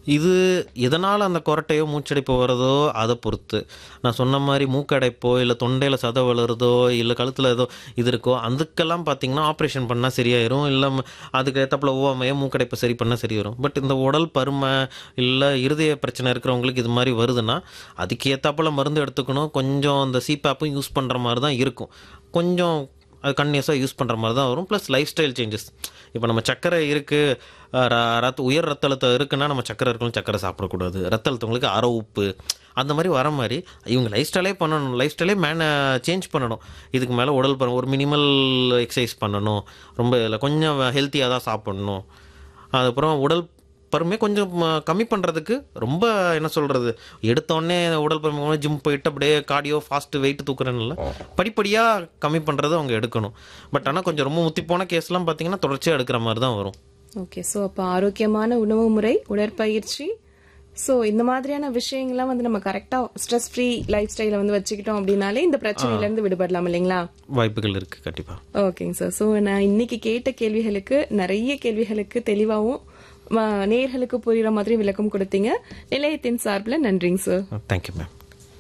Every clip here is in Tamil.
இது எதனால் அந்த கொரட்டையோ மூச்சடைப்பு வருதோ அதை பொறுத்து நான் சொன்ன மாதிரி மூக்கடைப்போ இல்லை தொண்டையில் சதை வளருதோ இல்லை கழுத்தில் ஏதோ இது இருக்கோ அதுக்கெல்லாம் பார்த்தீங்கன்னா ஆப்ரேஷன் பண்ணால் சரியாயிரும் இல்லை அதுக்கு ஏற்றப்பில் ஓவாமையோ மூக்கடைப்பை சரி பண்ணால் சரி வரும் பட் இந்த உடல் பருமை இல்லை இருதய பிரச்சனை இருக்கிறவங்களுக்கு இது மாதிரி வருதுன்னா அதுக்கு ஏற்றாப்புல மருந்து எடுத்துக்கணும் கொஞ்சம் அந்த சிபேப்பும் யூஸ் பண்ணுற மாதிரி தான் இருக்கும் கொஞ்சம் அது கன்னியஸாக யூஸ் பண்ணுற மாதிரி தான் வரும் ப்ளஸ் லைஃப் ஸ்டைல் சேஞ்சஸ் இப்போ நம்ம சக்கரை இருக்குது ரத்த உயர் ரத்த அழுத்தம் இருக்குன்னா நம்ம சக்கரை இருக்கணும் சக்கரை சாப்பிடக்கூடாது ரத்த அழுத்தவங்களுக்கு அரை உப்பு அந்த மாதிரி வர மாதிரி இவங்க லைஃப் ஸ்டைலே பண்ணணும் லைஃப் ஸ்டைலே மேன சேஞ்ச் பண்ணணும் இதுக்கு மேலே உடல் பருமன் ஒரு மினிமல் எக்ஸசைஸ் பண்ணணும் ரொம்ப இல்லை கொஞ்சம் ஹெல்த்தியாக தான் சாப்பிடணும் அதுக்கப்புறம் உடல் பருமே கொஞ்சம் ம- கம்மி பண்ணுறதுக்கு ரொம்ப என்ன சொல்கிறது எடுத்தோடனே உடல் பருமை ஜிம் போயிட்டு அப்படியே கார்டியோ ஃபாஸ்ட்டு வெயிட் தூக்குறேன்ல படிப்படியாக கம்மி பண்ணுறது அவங்க எடுக்கணும் பட் ஆனால் கொஞ்சம் ரொம்ப முத்தி போன கேஸ்லாம் பார்த்தீங்கன்னா தொடர்ச்சியாக எடுக்கிற மாதிரி தான் வரும் ஓகே ஸோ அப்போ ஆரோக்கியமான உணவு முறை உடற்பயிற்சி ஸோ இந்த மாதிரியான விஷயங்கள்லாம் வந்து நம்ம கரெக்டாக ஸ்ட்ரெஸ் ஃப்ரீ லைஃப் ஸ்டைலை வந்து வச்சுக்கிட்டோம் அப்படின்னாலே இந்த பிரச்சனையிலேருந்து விடுபடலாம் இல்லைங்களா வாய்ப்புகள் இருக்குது கண்டிப்பாக ஓகேங்க சார் ஸோ நான் இன்னைக்கு கேட்ட கேள்விகளுக்கு நிறைய கேள்விகளுக்கு தெளிவாகவும் ம- நேயர்களுக்கு புரியுற மாதிரி விளக்கம் கொடுத்தீங்க நிலையத்தின் சார்பில் நன்றிங்க சார் தேங்க்யூ மேம்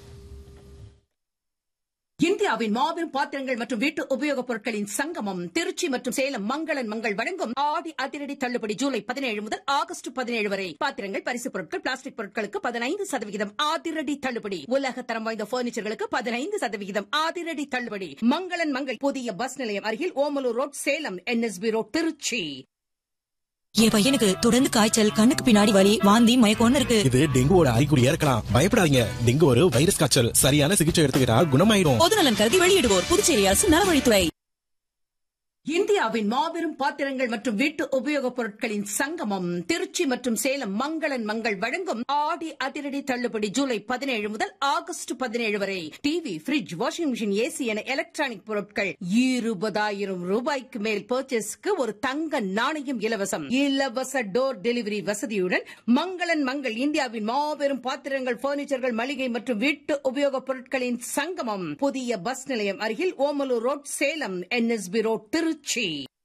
இந்தியாவின் மாபெரும் பாத்திரங்கள் மற்றும் வீட்டு உபயோகப் பொருட்களின் சங்கமம் திருச்சி மற்றும் சேலம் மங்களன் மங்கள் வழங்கும் ஆடி அதிரடி தள்ளுபடி ஜூலை பதினேழு முதல் ஆகஸ்ட் பதினேழு வரை பாத்திரங்கள் பரிசு பொருட்கள் பிளாஸ்டிக் பொருட்களுக்கு பதினைந்து சதவிகிதம் அதிரடி தள்ளுபடி உலக தரம் வாய்ந்த பர்னிச்சர்களுக்கு பதினைந்து சதவிகிதம் அதிரடி தள்ளுபடி மங்களன் மங்கள் புதிய பஸ் நிலையம் அருகில் Omalur road Salem NSP road Trichy என் பையனுக்கு தொடர்ந்து காய்ச்சல் கண்ணுக்கு பின்னாடி வலி வாந்தி மயக்கம்னு இருக்கு இது டெங்குவோட அறிகுறியா இருக்கலாம் பயப்படாதீங்க டெங்கு ஒரு வைரஸ் காய்ச்சல் சரியான சிகிச்சை எடுத்துக்கிட்டா குணமாயிடும் பொது நலன் கருதி வெளியிடுவோர் புதுச்சேரி அரசு நலவழித்துறை இந்தியாவின் மாபெரும் பாத்திரங்கள் மற்றும் வீட்டு உபயோகப் பொருட்களின் சங்கமம் திருச்சி மற்றும் சேலம் மங்களன் மங்கள் வழங்கும் ஆடி அதிரடி தள்ளுபடி ஜூலை பதினேழு முதல் ஆகஸ்ட் பதினேழு வரை TV fridge washing machine AC என எலக்ட்ரானிக் பொருட்கள் இருபதாயிரம் ரூபாய்க்கு மேல் பர்ச்சேஸ்க்கு ஒரு தங்க நாணயம் இலவசம் இலவச டோர் டெலிவரி வசதியுடன் மங்களன் மங்கள் இந்தியாவின் மாபெரும் பாத்திரங்கள் பர்னிச்சர்கள் மளிகை மற்றும் வீட்டு உபயோகப் பொருட்களின் சங்கமம் புதிய பஸ் நிலையம் அருகில் Omalur road Salem NSP road Trichy